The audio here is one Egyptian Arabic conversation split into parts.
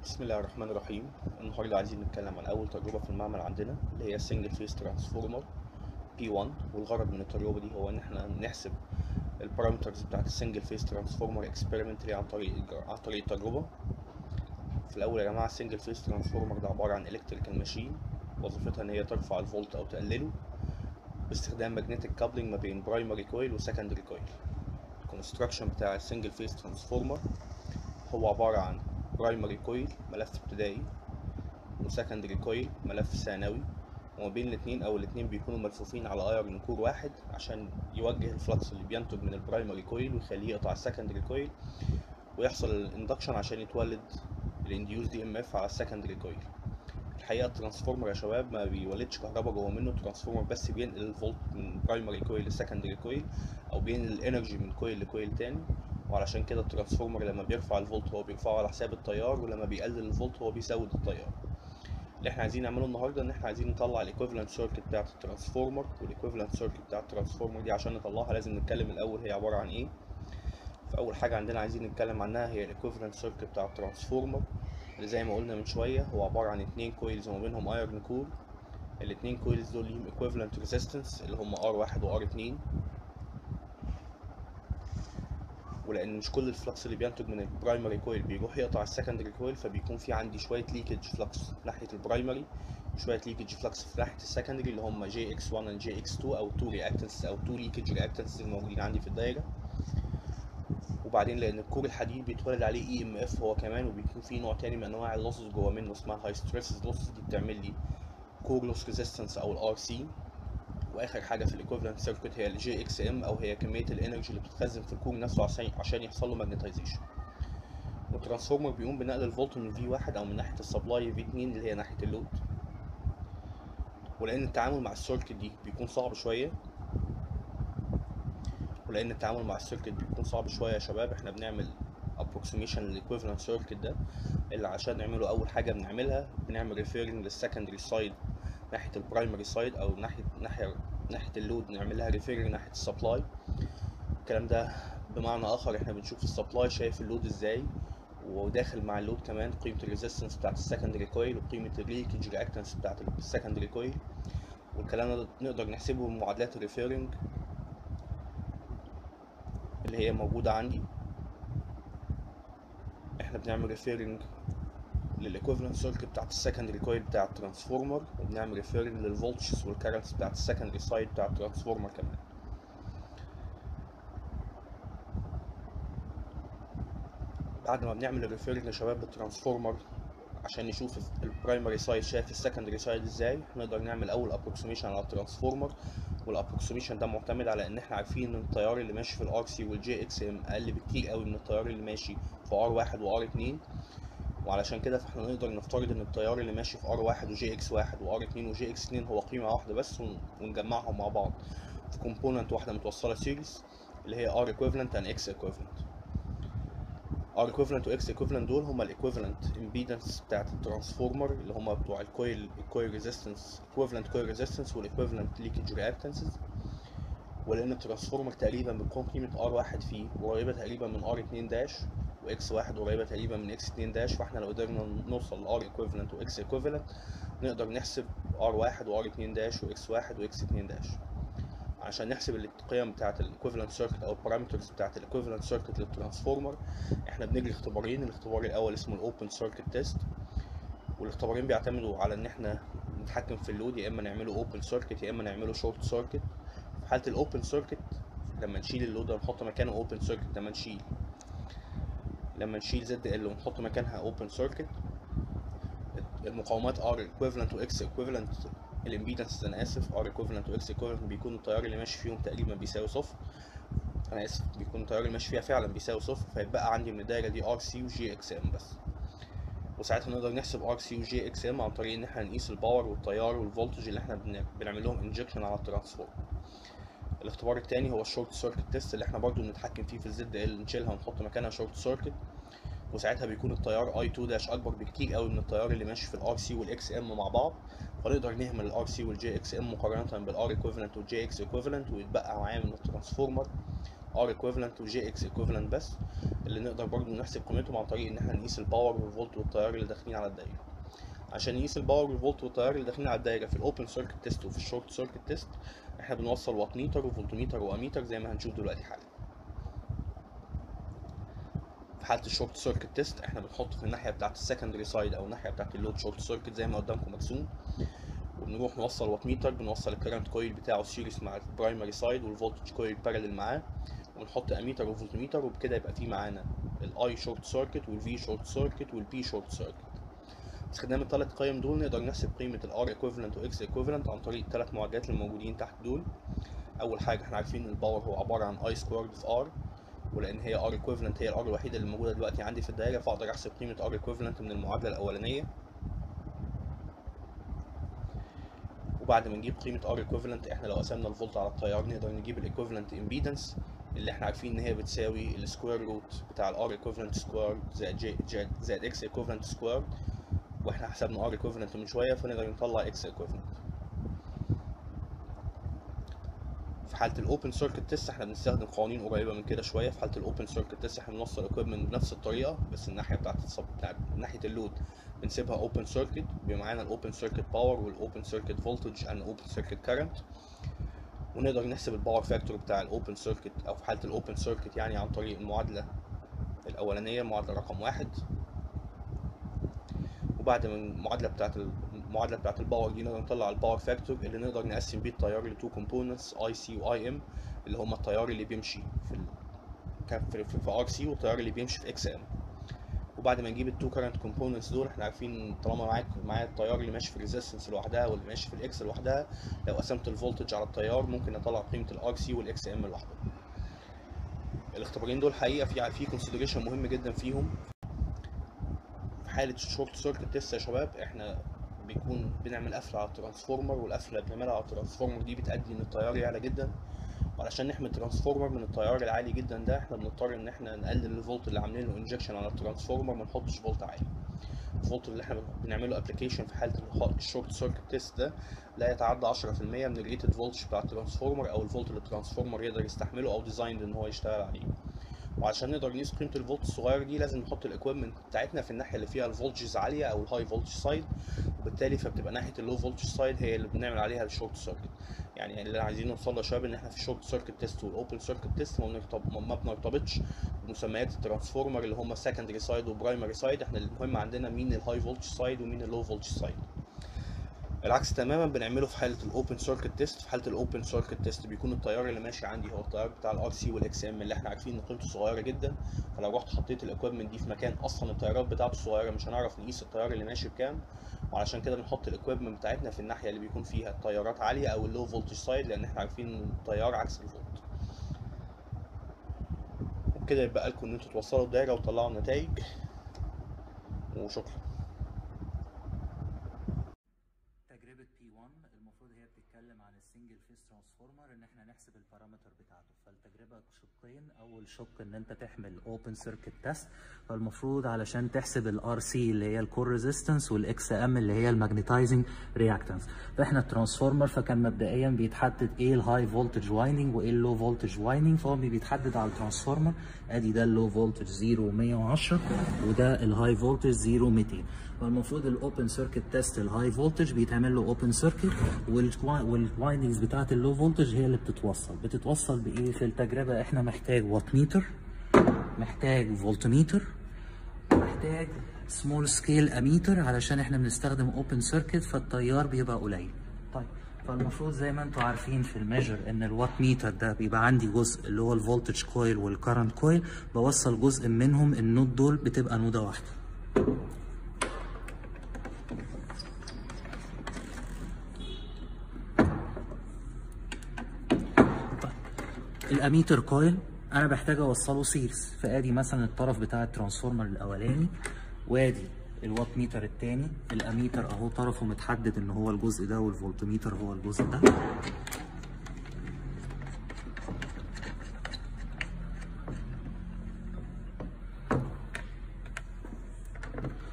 بسم الله الرحمن الرحيم النهارده عايزين نتكلم عن اول تجربه في المعمل عندنا اللي هي سنجل فيس ترانسفورمر P1 والغرض من التجربه دي هو ان احنا نحسب البارامترز بتاعت السنجل فيس ترانسفورمر اكسبيرمنتلي عن طريق عن طريق التجربه في الاول يا جماعه السنجل فيس ترانسفورمر ده عباره عن الكتريكال ماشين وظيفتها ان هي ترفع الفولت او تقلله باستخدام ماجنتيك كابلنج ما بين برايمري كويل وسكندري كويل الكونستراكشن بتاع السنجل فيس ترانسفورمر هو عباره عن برايمري كويل ملف ابتدائي وسكندري كويل ملف ثانوي وما بين الاتنين او الاتنين بيكونوا ملفوفين على ايرن كور واحد عشان يوجه الفلكس اللي بينتج من البرايمري كويل ويخليه يقطع السكندري كويل ويحصل الاندكشن عشان يتولد الانديوز دي ام اف على السكندري كويل الحقيقه الترانسفورمر يا شباب ما بيولدش كهرباء جوه منه الترانسفورمر بس بينقل الفولت من برايمري كويل لسكندري كويل او بينقل الانرجي من كويل لكويل تاني وعلشان كده الترانسفورمر لما بيرفع الفولت هو بيرفعه على حساب التيار ولما بيقلل الفولت هو بيزود التيار اللي احنا عايزين نعمله النهارده ان احنا عايزين نطلع الايكويفالنت سيركت بتاعت الترانسفورمر والايكويفالنت سيركت بتاعت الترانسفورمر دي عشان نطلعها لازم نتكلم الاول هي عباره عن ايه فاول حاجه عندنا عايزين نتكلم عنها هي الايكويفالنت سيركت بتاع الترانسفورمر اللي زي ما قلنا من شويه هو عباره عن اتنين كويلز وما بينهم ايرن كور الاتنين كويلز دول ليهم ايكويفالنت ريزيستنس اللي هم R1 و R2 ولان مش كل الفلكس اللي بينتج من البرايمري كويل بيروح يقطع السكندري كويل فبيكون في عندي شويه ليكج فلكس ناحيه البرايمري وشويه ليكج فلكس في ناحيه السكندري اللي هم جي اكس 1 و جي اكس 2 او 2 رياكتنس او 2 ليكج رياكتنس الموجودين عندي في الدايره وبعدين لان الكور الحديد بيتولد عليه اي ام اف هو كمان وبيكون في نوع تاني من انواع اللوسز جوه منه اسمها هاي ستريس لوسز دي بتعمل لي كور لوس ريزيستنس او الار سي واخر حاجه في الايكوفالنت سيركت هي الجي اكس ام او هي كميه الانرجي اللي بتتخزن في الكور نفسه عشان عشان يحصل له ماجنتايزيشن والترانسفورمر بيقوم بنقل الفولت من في واحد او من ناحيه السبلاي في 2 اللي هي ناحيه اللود ولان التعامل مع السيركت دي بيكون صعب شويه ولان التعامل مع السيركت بيكون صعب شويه يا شباب احنا بنعمل approximation للايكويفالنت سيركت ده اللي عشان نعمله اول حاجه بنعملها بنعمل ريفيرنج للسكندري سايد ناحيه البرايمري سايد او ناحيه ناحيه ناحيه اللود نعملها ريفيرنج ناحيه السبلاي الكلام ده بمعنى اخر احنا بنشوف السبلاي شايف اللود ازاي وداخل مع اللود كمان قيمه الريزيستنس بتاعت السكندري كويل وقيمه الليكج رياكتنس بتاعت السكندري كويل والكلام ده نقدر نحسبه بمعادلات الريفيرنج اللي هي موجوده عندي احنا بنعمل ريفيرنج للايكويفالنت سيركت بتاعت السكندري كويل بتاع الترانسفورمر وبنعمل ريفيرنج للفولتجز والكارنتس بتاعت السكندري سايد بتاع الترانسفورمر كمان بعد ما بنعمل الريفيرنج يا شباب للترانسفورمر عشان نشوف البرايمري سايد شايف السكندري سايد ازاي نقدر نعمل اول ابروكسيميشن على الترانسفورمر والابروكسيميشن ده معتمد على ان احنا عارفين ان التيار اللي ماشي في الار سي والجي اكس ام اقل بكتير قوي من التيار اللي ماشي في ار واحد وار اتنين وعلشان كده فاحنا نقدر نفترض ان التيار اللي ماشي في ار واحد وجي اكس واحد وار اتنين وجي اكس اتنين هو قيمة واحدة بس ونجمعهم مع بعض في كومبوننت واحدة متوصلة سيريز اللي هي ار equivalent and x equivalent ار equivalent و x equivalent دول هما الايكويفالنت امبيدنس بتاعت الترانسفورمر اللي هما بتوع الكويل الكويل ريزيستنس equivalent كويل ريزيستنس والايكويفالنت ليكج رياكتنسز ولان الترانسفورمر تقريبا بتكون قيمة ار واحد فيه قريبة تقريبا من ار اتنين داش واكس واحد قريبة تقريبا من اكس اتنين داش فاحنا لو قدرنا نوصل لار equivalent واكس equivalent نقدر نحسب ار واحد وار اتنين داش واكس واحد واكس اتنين داش عشان نحسب القيم بتاعة الايكويفالنت سيركت او البارامترز بتاعة الايكويفالنت سيركت للترانسفورمر احنا بنجري اختبارين الاختبار الاول اسمه الاوبن سيركت تيست والاختبارين بيعتمدوا على ان احنا نتحكم في اللود يا اما نعمله اوبن سيركت يا اما نعمله شورت سيركت في حالة الاوبن سيركت لما نشيل اللود ونحط مكانه اوبن سيركت لما نشيل لما نشيل زد ال ونحط مكانها اوبن سيركت المقاومات ار equivalent و x equivalent الامبيدنس انا اسف ار equivalent و x equivalent بيكون التيار اللي ماشي فيهم تقريبا بيساوي صفر انا اسف بيكون التيار اللي ماشي فيها فعلا بيساوي صفر فيتبقى عندي من الدايره دي ار سي وجي اكس ام بس وساعتها نقدر نحسب ار سي وجي اكس ام عن طريق ان احنا نقيس الباور والتيار والفولتج اللي احنا بنعمل لهم انجكشن على الترانسفورم الاختبار التاني هو الشورت سيركت تيست اللي احنا برضو بنتحكم فيه في الزد ال نشيلها ونحط مكانها شورت سيركت وساعتها بيكون التيار اي 2 داش اكبر بكتير قوي من التيار اللي ماشي في الار سي والاكس ام مع بعض فنقدر نهمل الار سي والجي اكس ام مقارنه بالار ايكويفالنت والجي اكس ايكويفالنت ويتبقى معايا من الترانسفورمر ار ايكويفالنت وجي اكس ايكويفالنت بس اللي نقدر برضو نحسب قيمتهم عن طريق ان احنا نقيس الباور والفولت والتيار اللي داخلين على الدايره عشان نقيس الباور والفولت والتيار اللي داخلين على الدايره في الاوبن سيركت تيست وفي الشورت سيركت تيست احنا بنوصل وات ميتر وفولتميتر واميتر زي ما هنشوف دلوقتي حالا في حاله الشورت سيركت تيست احنا بنحط في الناحيه بتاعه السكندري سايد او الناحيه بتاعه اللود شورت سيركت زي ما قدامكم مرسوم وبنروح نوصل وات ميتر بنوصل الكرنت كويل بتاعه سيريس مع البرايمري سايد والفولتج كويل بارلل معاه ونحط اميتر وفولتميتر وبكده يبقى في معانا الاي شورت سيركت والفي شورت سيركت والبي شورت سيركت باستخدام الثلاث قيم دول نقدر نحسب قيمة الار ايكويفالنت واكس ايكويفالنت عن طريق الثلاث معادلات اللي موجودين تحت دول أول حاجة احنا عارفين إن الباور هو عبارة عن اي سكوارد في ار ولأن هي ار ايكويفالنت هي الار الوحيدة اللي موجودة دلوقتي عندي في الدايرة فأقدر أحسب قيمة ار ايكويفالنت من المعادلة الأولانية وبعد ما نجيب قيمة ار ايكويفالنت احنا لو قسمنا الفولت على التيار نقدر نجيب الايكويفالنت امبيدنس اللي احنا عارفين ان هي بتساوي السكوير روت بتاع الار ايكويفالنت سكوير زائد جي زائد اكس ايكويفالنت سكوير واحنا حسبنا ار ايكويفالنت من شويه فنقدر نطلع اكس ايكويفالنت في حاله الاوبن سيركت تيست احنا بنستخدم قوانين قريبه من كده شويه في حاله الاوبن سيركت تيست احنا بنوصل الايكويبمنت بنفس الطريقه بس الناحيه بتاعت الصب بتاعت ناحيه اللود بنسيبها اوبن سيركت بيبقى معانا الاوبن سيركت باور والاوبن سيركت فولتج اند اوبن سيركت كارنت ونقدر نحسب الباور فاكتور بتاع الاوبن سيركت او في حاله الاوبن سيركت يعني عن طريق المعادله الاولانيه المعادله رقم واحد وبعد ما المعادله بتاعت المعادله بتاعت الباور دي نقدر نطلع الباور فاكتور اللي نقدر نقسم بيه التيار لتو كومبوننتس اي سي واي ام اللي هما التيار اللي بيمشي في ال... في, في, في ار سي والتيار اللي بيمشي في اكس ام وبعد ما نجيب التو كارنت كومبوننتس دول احنا عارفين طالما معاك معايا التيار اللي ماشي في الريزيستنس لوحدها واللي ماشي في الاكس لوحدها لو قسمت الفولتج على التيار ممكن اطلع قيمه الار سي والاكس ام لوحدهم الاختبارين دول حقيقه في في كونسيدريشن مهم جدا فيهم في حاله الشورت سيركت تيست يا شباب احنا بيكون بنعمل قفله على الترانسفورمر والقفله اللي بنعملها على الترانسفورمر دي بتأدي ان التيار يعلى جدا وعلشان نحمي الترانسفورمر من التيار العالي جدا ده احنا بنضطر ان احنا نقلل الفولت اللي عاملين له انجكشن على الترانسفورمر ما نحطش فولت عالي الفولت اللي احنا بنعمله ابلكيشن في حاله الشورت سيركت تيست ده لا يتعدى 10% من الريتد فولتج بتاع الترانسفورمر او الفولت اللي الترانسفورمر يقدر يستحمله او ديزايند ان هو يشتغل عليه وعشان نقدر نقيس قيمه الفولت الصغيره دي لازم نحط الاكويبمنت بتاعتنا في الناحيه اللي فيها الفولتجز عاليه او الهاي فولتج سايد وبالتالي فبتبقى ناحيه اللو فولتج سايد هي اللي بنعمل عليها الشورت سيركت يعني اللي عايزين نوصل له يا شباب ان احنا في الشورت سيركت تيست والاوبن سيركت تيست ما, ما بنرتبطش بمسميات الترانسفورمر اللي هم سكندري سايد وبرايمري سايد احنا المهم عندنا مين الهاي فولتج سايد ومين اللو فولتج سايد العكس تماما بنعمله في حاله الاوبن سيركت تيست في حاله الاوبن سيركت تيست بيكون التيار اللي ماشي عندي هو التيار بتاع الار سي والاكس ام اللي احنا عارفين ان قيمته صغيره جدا فلو رحت حطيت الاكويبمنت دي في مكان اصلا التيارات بتاعته صغيره مش هنعرف نقيس التيار اللي ماشي بكام وعلشان كده بنحط الاكويبمنت بتاعتنا في الناحيه اللي بيكون فيها التيارات عاليه او اللو فولتج سايد لان احنا عارفين ان التيار عكس الفولت وبكده يبقى لكم ان انتوا توصلوا الدايره وتطلعوا النتائج وشكرا تجربة P1 المفروض هي بتتكلم عن السنجل فيس ترانسفورمر ان احنا نحسب البارامتر بتاعته فالتجربة شقين اول شق ان انت تحمل اوبن سيركت تيست فالمفروض علشان تحسب الار سي اللي هي الكور ريزيستنس والاكس ام اللي هي الماجنتايزنج رياكتنس فاحنا الترانسفورمر فكان مبدئيا بيتحدد ايه الهاي فولتج وايندنج وايه اللو فولتج وايندنج فهو بيتحدد على الترانسفورمر ادي ده اللو فولتج 0 110 وده الهاي فولتج 0 200 فالمفروض الاوبن سيركت تيست الهاي فولتج بيتعمل له اوبن سيركت والوايندنجز بتاعت اللو فولتج هي اللي بتتوصل بتتوصل بايه في التجربه احنا محتاج وات ميتر محتاج فولتميتر محتاج سمول سكيل اميتر علشان احنا بنستخدم اوبن سيركت فالتيار بيبقى قليل طيب فالمفروض زي ما انتم عارفين في الميجر ان الوات ميتر ده بيبقى عندي جزء اللي هو الفولتج كويل والكرنت كويل بوصل جزء منهم النود دول بتبقى نوده واحده الاميتر كويل انا بحتاج اوصله سيريز فادي مثلا الطرف بتاع الترانسفورمر الاولاني وادي الوات ميتر التاني الاميتر اهو طرفه متحدد ان هو الجزء ده والفولتميتر هو الجزء ده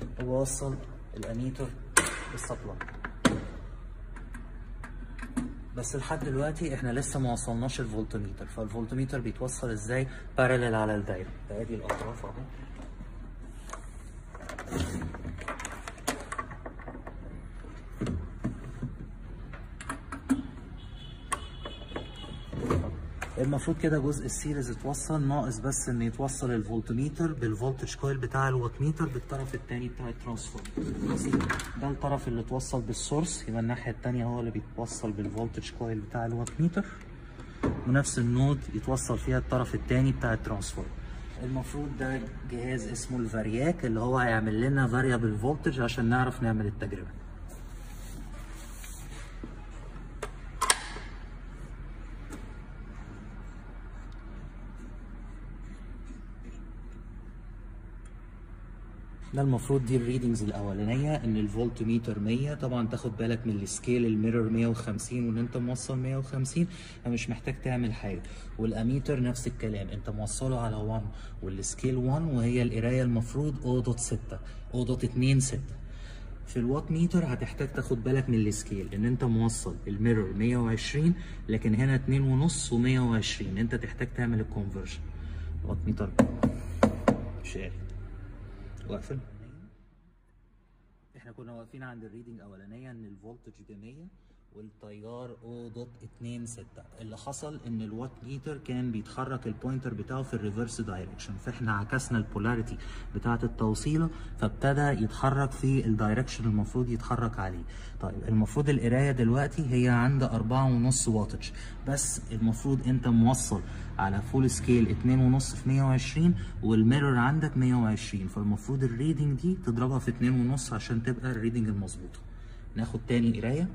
وبوصل الاميتر بالسبلاي بس لحد دلوقتي احنا لسه ما وصلناش الفولتميتر فالفولتميتر بيتوصل ازاي بارلل على الدايره ادي الاطراف اهو المفروض كده جزء السيريز اتوصل ناقص بس ان يتوصل الفولتميتر بالفولتج كويل بتاع الواتميتر بالطرف الثاني بتاع الترانسفورمر ده الطرف اللي اتوصل بالسورس يبقى الناحيه الثانيه هو اللي بيتوصل بالفولتج كويل بتاع الواتميتر ونفس النود يتوصل فيها الطرف الثاني بتاع الترانسفورمر المفروض ده جهاز اسمه الفارياك اللي هو هيعمل لنا فاريبل فولتج عشان نعرف نعمل التجربه ده المفروض دي الريدنجز الاولانيه ان الفولت ميتر 100 طبعا تاخد بالك من السكيل الميرور 150 وان انت موصل 150 فمش محتاج تعمل حاجه والاميتر نفس الكلام انت موصله على 1 والسكيل 1 وهي القرايه المفروض او دوت 6 او دوت 2 6 في الوات ميتر هتحتاج تاخد بالك من السكيل ان انت موصل الميرور 120 لكن هنا 2 ونص و120 انت تحتاج تعمل الكونفرجن وات ميتر شاري واقفل احنا كنا واقفين عند الريدنج اولانيه ان الفولتج ب 100 والتيار او دوت 2 6 اللي حصل ان الوات ميتر كان بيتحرك البوينتر بتاعه في الريفرس دايركشن فاحنا عكسنا البولاريتي بتاعه التوصيله فابتدى يتحرك في الدايركشن المفروض يتحرك عليه طيب المفروض القرايه دلوقتي هي عند 4.5 واتج بس المفروض انت موصل على فول سكيل 2.5 في 120 والميرور عندك 120 فالمفروض الريدنج دي تضربها في 2.5 عشان تبقى الريدنج المظبوطه ناخد تاني قرايه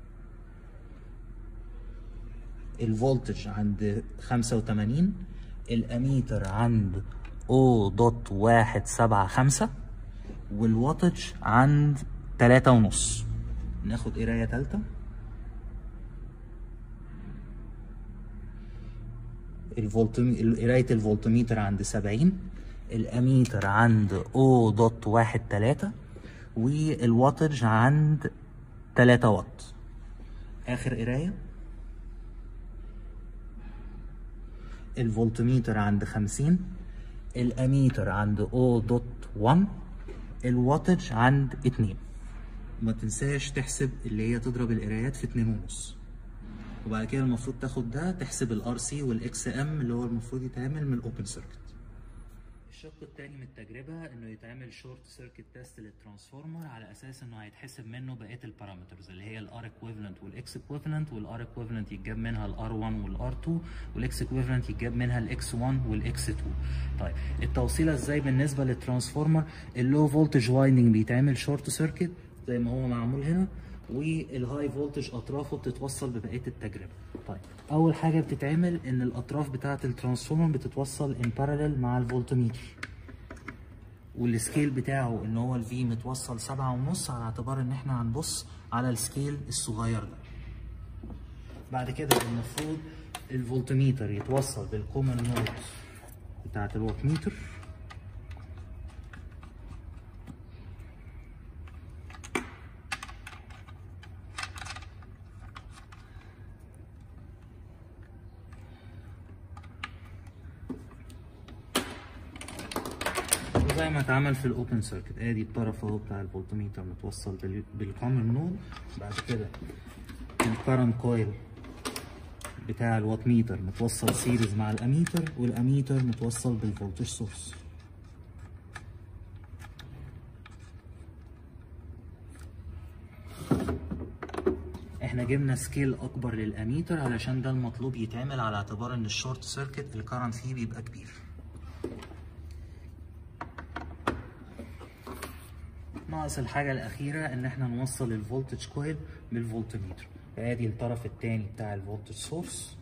الفولتج عند 85 الاميتر عند او دوت واحد سبعة خمسة والواتج عند تلاتة ونص ناخد قراية تالتة الفولتم قراية الفولتميتر عند سبعين الاميتر عند او دوت واحد تلاتة والواتج عند تلاتة واط اخر قرايه الفولتميتر عند 50 الاميتر عند او دوت 1 الواتج عند 2 وما تنساش تحسب اللي هي تضرب القرايات في 2 ونص وبعد كده المفروض تاخد ده تحسب الار سي والاكس ام اللي هو المفروض يتعمل من الاوبن سيركت الشق الثاني من التجربة انه يتعمل شورت سيركت تيست للترانسفورمر على اساس انه هيتحسب منه بقية البارامترز اللي هي الار ايكويفالنت والاكس ايكويفالنت والار ايكويفالنت يتجاب منها الار 1 والار 2 والاكس ايكويفالنت يتجاب منها الاكس 1 والاكس 2 طيب التوصيلة ازاي بالنسبة للترانسفورمر اللو فولتج وايندنج بيتعمل شورت سيركت زي ما هو معمول هنا والهاي فولتج اطرافه بتتوصل ببقيه التجربه طيب اول حاجه بتتعمل ان الاطراف بتاعه الترانسفورمر بتتوصل ان باراليل مع الفولتميتر والسكيل بتاعه ان هو الفي متوصل سبعة ونص على اعتبار ان احنا هنبص على السكيل الصغير ده بعد كده المفروض الفولتميتر يتوصل بالكومن نود بتاعه الوات ميتر زي ما اتعمل في الاوبن سيركت ادي الطرف اهو بتاع الفولتميتر متوصل بال- بالكومن نود بعد كده الكرنت كويل بتاع الوات ميتر متوصل سيريز مع الاميتر والاميتر متوصل بالفولتج سورس احنا جبنا سكيل اكبر للاميتر علشان ده المطلوب يتعمل على اعتبار ان الشورت سيركت الكرنت فيه بيبقى كبير ناقص الحاجة الأخيرة إن إحنا نوصل الفولتج كويل بالفولتميتر ادي الطرف التاني بتاع الفولتج سورس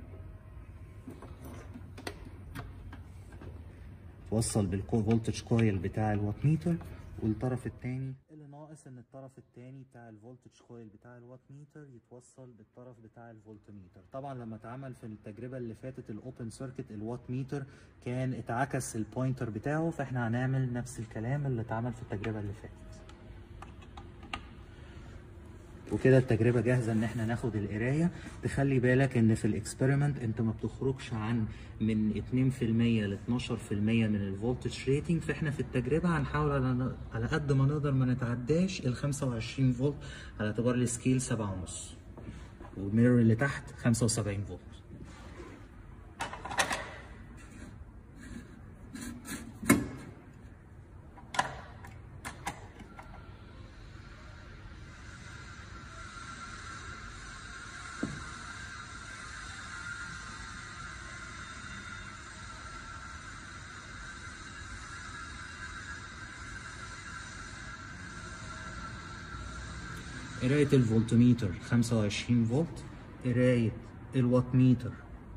توصل بالفولتج كويل بتاع الوات ميتر والطرف التاني اللي ناقص ان الطرف التاني بتاع الفولتج كويل بتاع الوات ميتر يتوصل بالطرف بتاع الفولتميتر طبعا لما اتعمل في التجربه اللي فاتت الاوبن سيركت الوات ميتر كان اتعكس البوينتر بتاعه فاحنا هنعمل نفس الكلام اللي اتعمل في التجربه اللي فاتت وكده التجربه جاهزه ان احنا ناخد القرايه تخلي بالك ان في الاكسبيرمنت انت ما بتخرجش عن من 2% ل 12% من الفولتج ريتنج فاحنا في التجربه هنحاول على على قد ما نقدر ما نتعداش ال 25 فولت على اعتبار السكيل 7.5 والميرور اللي تحت 75 فولت قراية الفولتميتر 25 فولت قراية الوات ميتر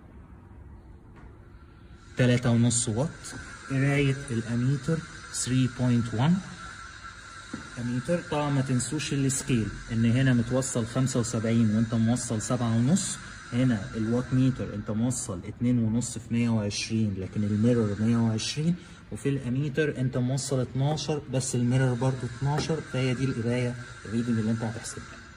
3.5 واط قراية الاميتر 3.1 اميتر طبعا ما تنسوش السكيل ان هنا متوصل 75 وانت موصل 7.5 هنا الوات ميتر انت موصل 2.5 في 120 لكن الميرور 120 وفي الاميتر انت موصل 12 بس الميرور برضو 12 فهي دي القرايه الريدنج اللي انت هتحسبها